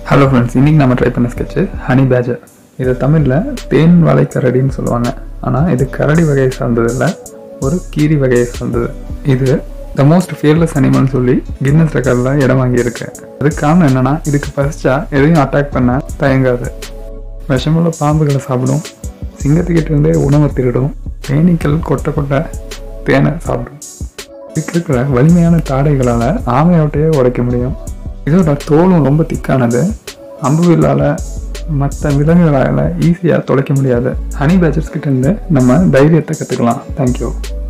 hello friends இன்னைக்கு நம்ம try பண்ண ஸ்கெட்சு ஹனி பேஜர் இது தமிழில் தேன் வாழை கரடின்னு சொல்லுவாங்க ஆனால் இது கரடி வகையை சார்ந்தது இல்லை ஒரு கீரி வகையை சார்ந்தது இது த மோஸ்ட் ஃபியர்லெஸ் அனிமல்னு சொல்லி கின்னஸ் ரெக்கார்டில் இடம் வாங்கியிருக்கு அதுக்கு காரணம் என்னன்னா இதுக்கு பசிச்சா எதையும் அட்டாக் பண்ண தயங்காது விஷமுள்ள பாம்புகளை சாப்பிடும் சிங்கத்துக்கிட்ட இருந்தே உணவை திருடும் தேனீக்கள் கொட்டை கொட்டை தேனை சாப்பிடும் இதுக்கு இருக்கிற வலிமையான தாடைகளால் ஆமையோட்டையே உடைக்க முடியும் இதோட தோலும் ரொம்ப திக்கானது அம்புவில்லால் மற்ற விலங்குகளால் ஈஸியாக தொலைக்க முடியாது ஹனி பேச்சர்ஸ் கிட்ட இருந்து நம்ம தைரியத்தை கற்றுக்கலாம் தேங்க்யூ